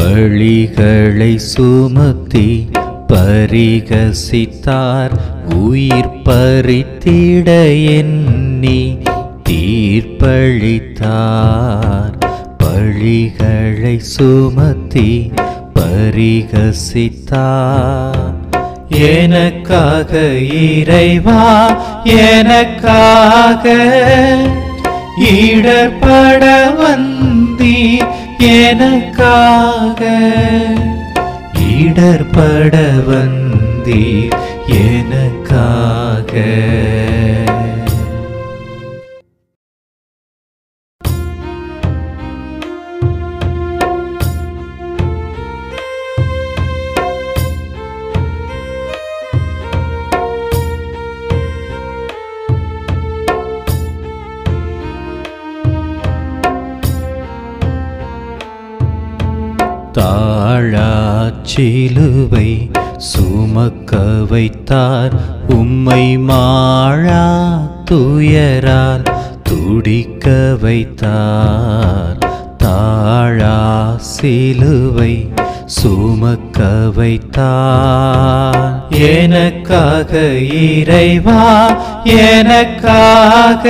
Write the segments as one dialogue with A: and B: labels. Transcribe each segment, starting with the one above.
A: பழிகளை சுமத்தி பரிகசித்தார் உயிர் பறித்திட எண்ணி தீர்ப்பளித்தார் பழிகளை சுமத்தி பரிகசித்தார் எனக்காக இறைவா எனக்காக இடர்பட வந்தீர் எனக்காக இடர்பட வந்தீர் எனக்காக தாழாச்சிலுவை சுமக்க வைத்தார் உம்மை மாழா துயரால் துடிக்க வைத்தார் தாழா சிலுவை சுமக்க வைத்தார் எனக்காக இறைவா எனக்காக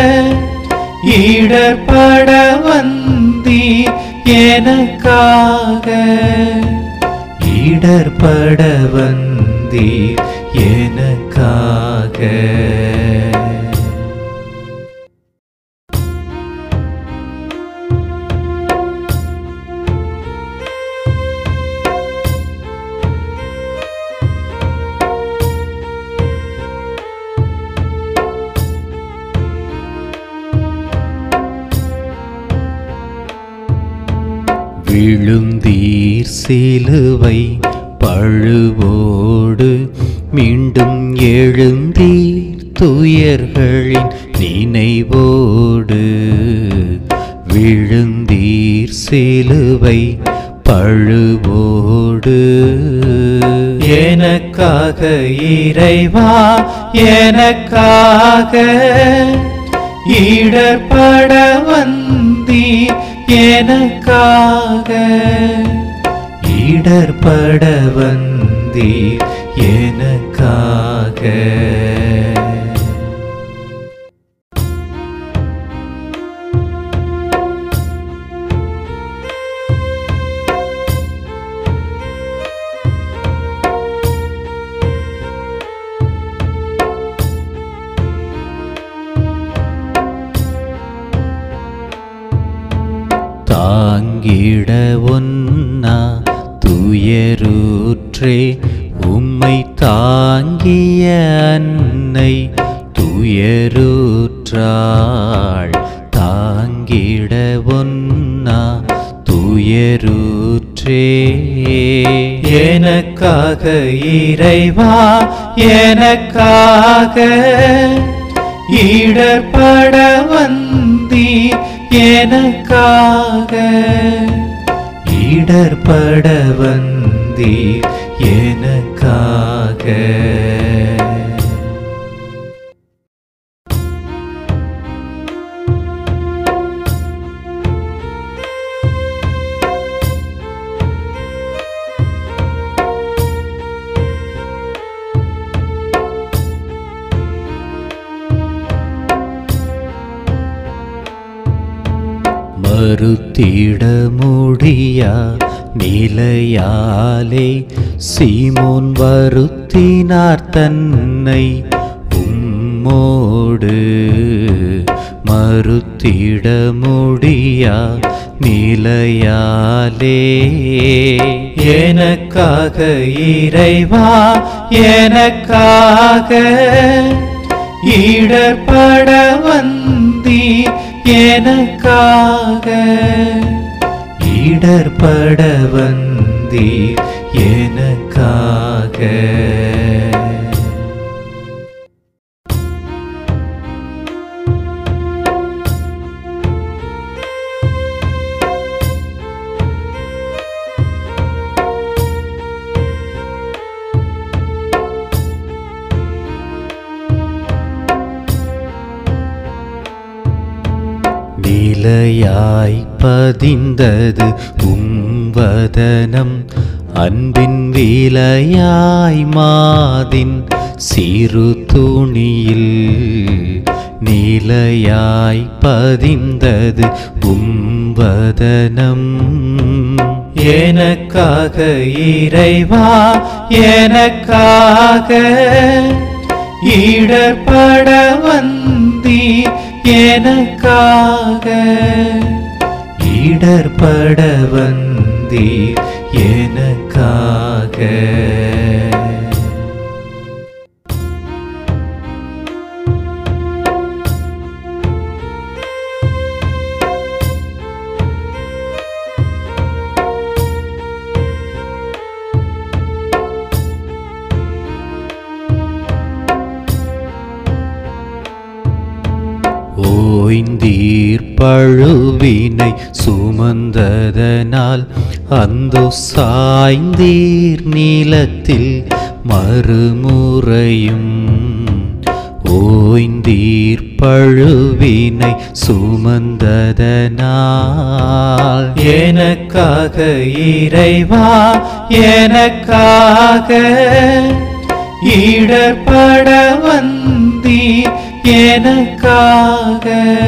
A: இடர்பட வந்தீர் எனக்காக இடர்பட வந்தீர் எனக்காக விழுந்தீர் சிலுவை பழுவோடு மீண்டும் எழுந்தீர் துயர்களின் நினைவோடு விழுந்தீர் சிலுவை பழுவோடு எனக்காக இறைவா எனக்காக இடர்பட வந்தீர் எனக்காக இடர்பட வந்தீர் எனக்காக தாங்கிட ஒன்னா துயருற்றே உம்மை தாங்கிய அன்னை துயருற்றாள் தாங்கிட ஒன்னா துயருற்றே எனக்காக இறைவா எனக்காக இடர்பட வந்தீர் எனக்காக இடர்பட வந்தீர் எனக்காக மறுத்திட முடியா நிலையாலே சீமோன் வருத்தினார் தன்னை உம்மோடு மறுத்திட முடியா நிலையாலே எனக்காக இறைவா எனக்காக இடர்பட வந்தீர் எனக்காக இடர்பட வந்தீர் எனக்காக நிலையாய் பதிந்தது உம்வதனம் அன்பின் விலையாய் மாதின் சிறு துணியில் நிலையாய் பதிந்தது உம்பதனம் எனக்காக இறைவா எனக்காக ஈடப்பட வந்தீர் எனக்காக ஈடர்பட வந்தீர் எனக்காக ஓய்ந்தீர் பழுவினை சுமந்ததனால் அந்தோ சாய்ந்தீர் நீலத்தில் மறுமுறையும் ஓய்ந்தீர் பழுவினை சுமந்ததனால் எனக்காக இறைவா எனக்காக ஈடப்பட வந்தீர் எனக்காக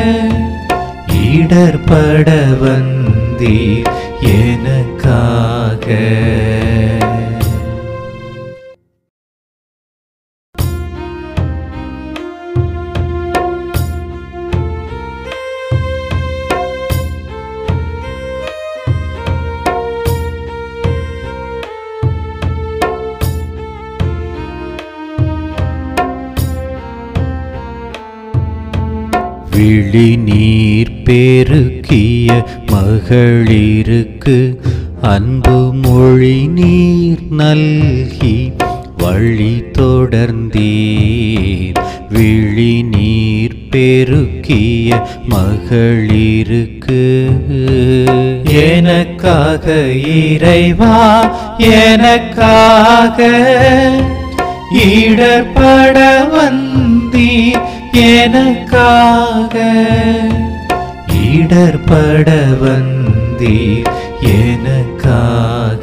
A: ஈடர்பட வந்தீர் எனக்காக விழி நீர் பெருக்கிய மகளிருக்கு அன்பு மொழி நீர் நல்கி வழி தொடர்ந்தீர் விழி நீர் பெருக்கிய மகளிருக்கு எனக்காக இறைவா எனக்காக ஈடப்பட வந்தீர் எனக்காக ஈடர்பட வந்தீர் எனக்காக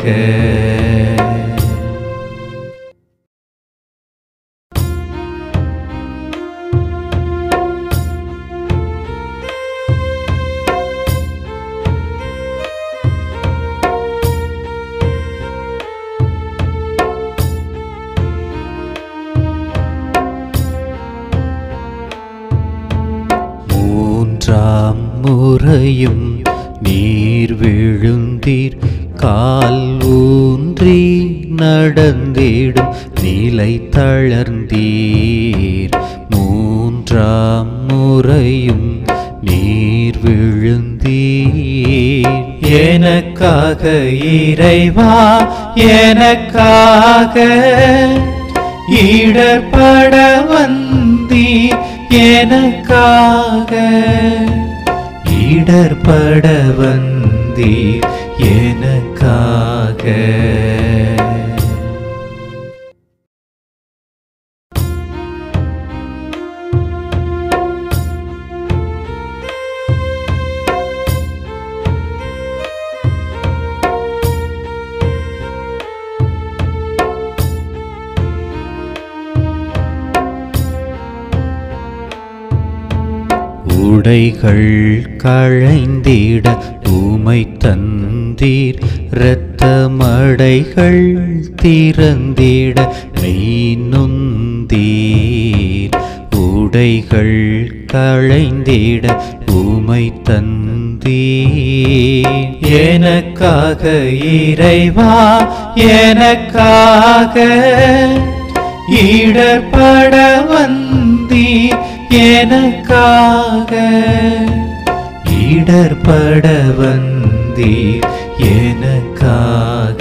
A: மூன்றாம் முறையும் நீர் விழுந்தீர் கால் ஊன்றி நடந்திடும் நிலை தளர்ந்தீர் மூன்றாம் முறையும் நீர் விழுந்தீர் எனக்காக இறைவா எனக்காக ஈடப்பட வந்தீர் எனக்காக ஈடர்பட வந்தீர் எனக்காக உடைகள் களைந்திட உமை தந்தீர் இரத்த மடைகள் திறந்திட மெய் நொந்தீர் உடைகள் களைந்திட உமை தந்தீர் எனக்காக இறைவா எனக்காக ஈடப்பட வந்தீர் எனக்காக ஈடர்பட வந்தீர் எனக்காக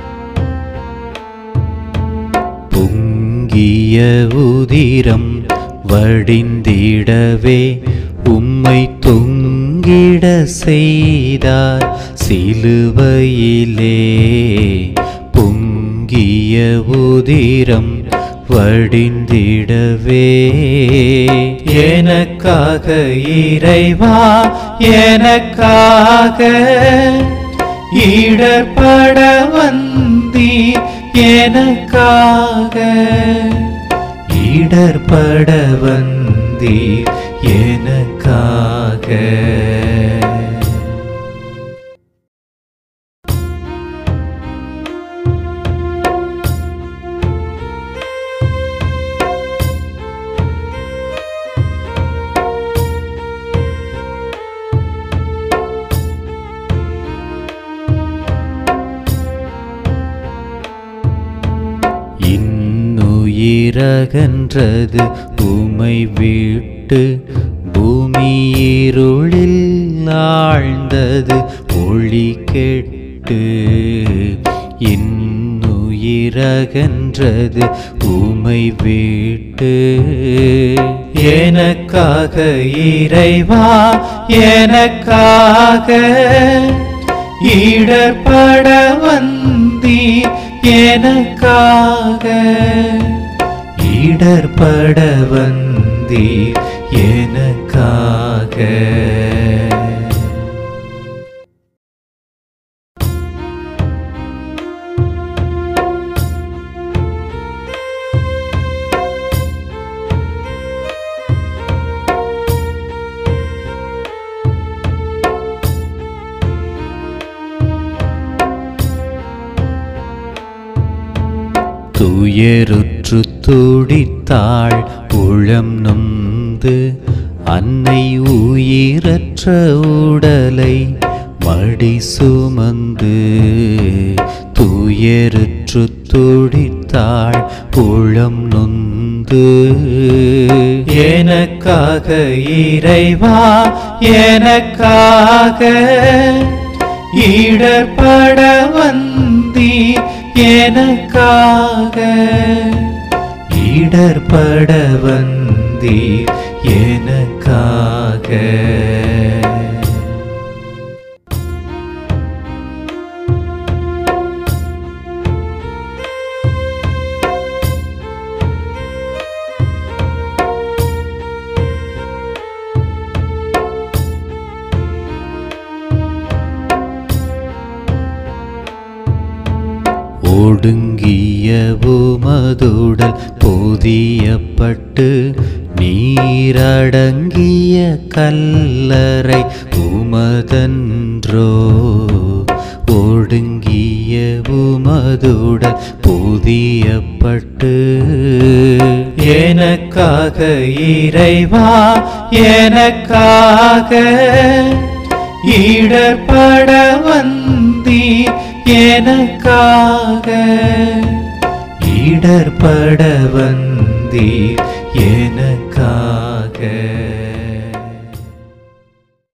A: பொங்கிய உதிரம் வடிந்திடவே உம்மை தொங்கிட செய்தார் சிலுவையிலே பொங்கிய உதிரம் வடிந்திடவே எனக்காக இறைவா எனக்காக ஈடப்பட வந்தீர் எனக்காக ஈடர்பட வந்தீர் எனக்காக இன்னுயிரகன்றது உமை விட்டு பூமி இருளில் ஆழ்ந்தது ஒளி கெட்டு இன்னுயிரகன்றது உமை விட்டு எனக்காக இறைவா எனக்காக ஈடப்பட வந்தீர் எனக்காக ஈடர்பட வந்தீர் எனக்காக துயருற்று துடித்தாள் உளம் நொந்து அன்னை உயிரற்ற உடலை மடி சுமந்து துயருற்று துடித்தாள் உளம் நொந்து எனக்காக இறைவா எனக்காக ஈடப்பட வந்தீர் எனக்காக ஈடர்பட வந்தீர் எனக்காக ஒடுங்கிய உமதுடல் பொதியப்பட்டு நீரடங்கிய கல்லறை உமதன்றோ ஒடுங்கிய உமதுடல் பொதியப்பட்டு எனக்காக இறைவா எனக்காக ஈடப்பட வந்தீர் எனக்காக ஈடர்பட வந்தீர் எனக்காக